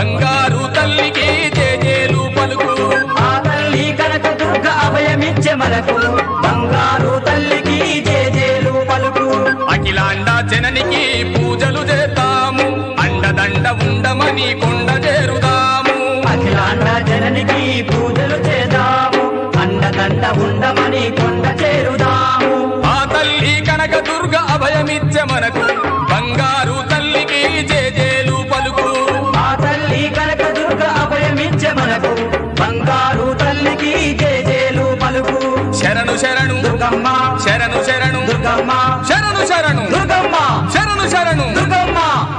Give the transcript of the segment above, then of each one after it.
బంగారు తల్లికి జేజేలు పలుకు ఆ తల్లి కనక దుర్గ అభయమిచ్చే మనకు బంగారు తల్లికి జేజేలు పలుకు అఖిలాండ జననికి పూజలు చేద్దాము అండదండ ఉండమని కొండ చేరుదాము అఖిలాండ జననికి పూజలు చేద్దాము అండదండ ఉండమని కొండ చేరుదాము ఆ తల్లి కనక దుర్గ అభయమిచ్చ మనకు బంగారు తల్లికి జేజేలు పలుకు ఆ తల్లి కనక దుర్గ అభయమిచ్చే మనకు బంగారు తల్లికి జేజేలు పలుకు శరణు శరణు దుర్గమ్మ శరణు శరణు దుర్గమ్మ శరణు శరణు దుర్గమ్మ శరణు శరణు దుర్గమ్మ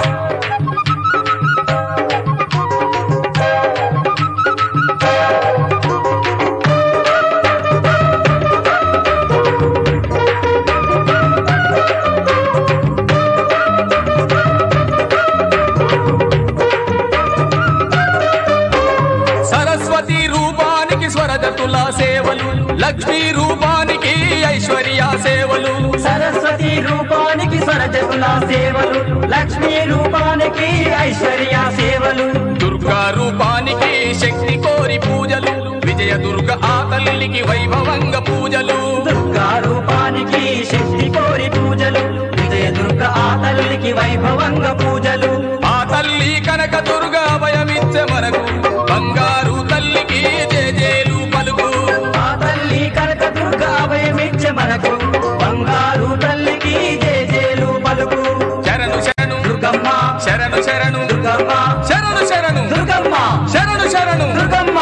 సరస్వతి రూపానికి స్వరజతుల సేవలు లక్ష్మీ రూపానికి ఐశ్వర్య సేవలు సరస్వతి రూపానికి స్వరజతుల సేవలు లక్ష్మీ రూపానికి ఐశ్వర్య సేవలు దుర్గా రూపానికి శక్తి కోరి పూజలు విజయ దుర్గ ఆ తల్లికి వైభవంగ పూజలు దుర్గా రూపానికి శక్తి కోరి పూజలు విజయ దుర్గ ఆ తల్లికి వైభవంగ పూజలు ఆ తల్లి కనక దుర్గ భయమిచ్చే మనకు బంగారు తల్లికి జేజేలు పలుకు ఆ తల్లి కనక దుర్గ అభయమిచ్చే మనకు బంగారు తల్లికి జేజేలు పలుకు శరణు శరణు దుర్గమ్మ శరణు శరణు దుర్గమ్మ శరణు శరణు దుర్గమ్మ శరణు శరణు దుర్గమ్మ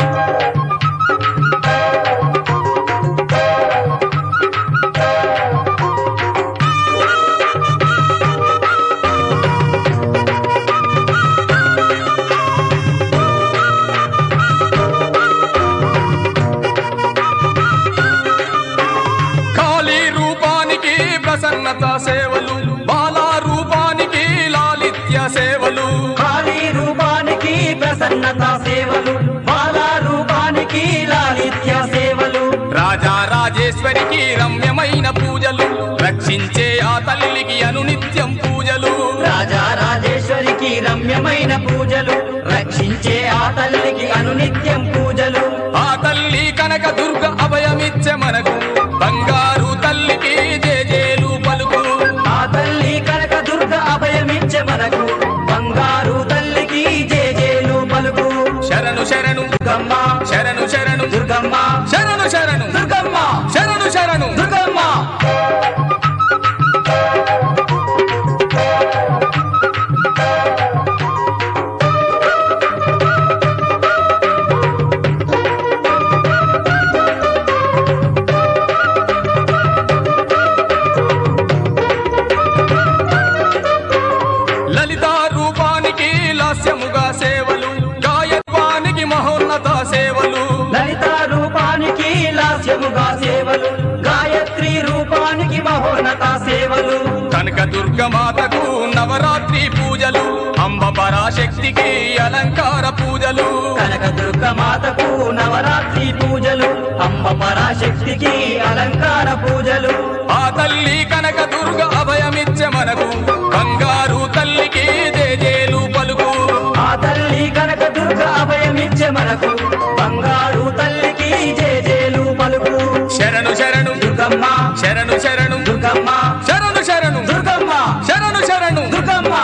కాళీ రూపానికి ప్రసన్నత సేవలు బాలా రూపానికి లాలిత్య సేవలు కాళీ రూపానికి ప్రసన్నత సేవలు బాలా రూపానికి లాలిత్య సేవలు రాజా రాజేశ్వరికి రమ్యమైన పూజలు రక్షించే ఆ తల్లికి అనునిత్యం పూజలు రాజా రాజేశ్వరికి రమ్యమైన పూజలు రక్షించే ఆ తల్లికి అనునిత్యం పూజలు ఆ తల్లి కనక దుర్గ అభయమిచ్చే మనకు బంగారు తల్లికి జేజేలు పలుకు ఆ తల్లి కనక దుర్గ అభయమిచ్చే మనకు బంగారు తల్లికి జేజేలు పలుకు శరణు శరణు దుర్గమ్మ శరణు శరణు దుర్గమ్మ శరణు శరణు దుర్గమ్మ శరణు శరణు దుర్గమ్మ లలిత రూపానికి లాస్యముగా సేవలు గాయత్వానికి మహోన్నత సేవలు లలిత రూపానికి లాస్యముగా సేవలు గాయత్రి రూపానికి మహోన్నత సేవలు కనక దుర్గ మాతకు నవరాత్రి పూజలు అంబ పరాశక్తికి అలంకార పూజలు కనక దుర్గ మాతకు నవరాత్రి పూజలు అమ్మ పరాశక్తికి అలంకార పూజలు ఆ తల్లి కనక దుర్గ అభయమిచ్చే మనకు బంగారు తల్లికి జేజేలు పలుకు ఆ తల్లి కనక దుర్గ అభయమిచ్చే మనకు బంగారు తల్లికి జేజేలు పలుకు శరణు శరణు దుర్గమ్మ శరణు శరణు దుర్గమ్మ శరణు శరణు దుర్గమ్మ శరణు శరణు దుర్గమ్మ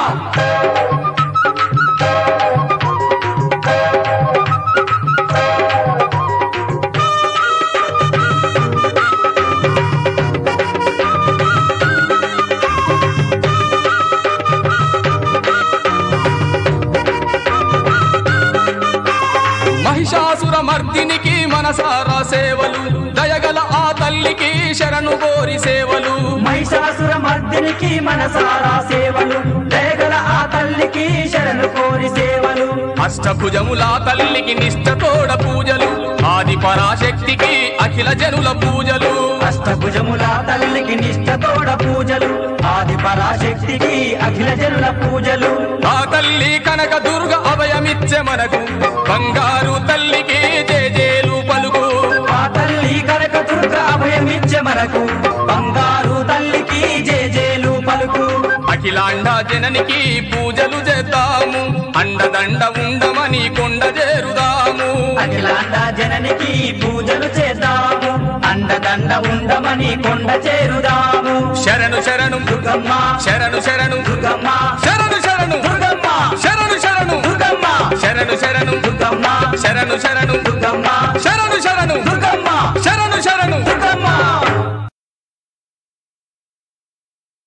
మహిషాసుర మర్దినికి మనసారా సేవలు దయగల ఆ తల్లికి శరణు గోరి సేవలు మహిషాసుర మర్దినికి మనసారా సేవలు దయగల ఆ తల్లికి శరణు కోరి సేవలు అష్టభుజముల తల్లికి నిష్ఠతోడ పూజలు ఆది పరాశక్తికి అఖిల జనుల పూజలు అష్టభుజముల తల్లికి నిష్ఠతోడ పూజలు ఆది పరాశక్తికి అఖిల జనుల పూజలు ఆ తల్లి కనక దుర్గ అభయమిచ్చే మనకు బంగారు తల్లికి జేజేలు పలుకు ఆ తల్లి కనక దుర్గ అభయమిచ్చే మనకు బంగారు తల్లికి జేజేలు పలుకు అఖిల అఖిలాండ జననికి పూజలు చేద్దాము అండదండ ఉండమని కొండ చేరుదాము అఖిలాండ జననికి పూజలు చేద్దాము అండదండ ఉండమని కొండ చేరుదాము శరణు శరణు దుర్గమ్మ శరణు శరణు దుర్గమ్మ శరణు శరణు దుర్గమ్మ శరణు శరణు దుర్గమ్మ శరణు శరణు దుర్గమ్మ శరణు శరణు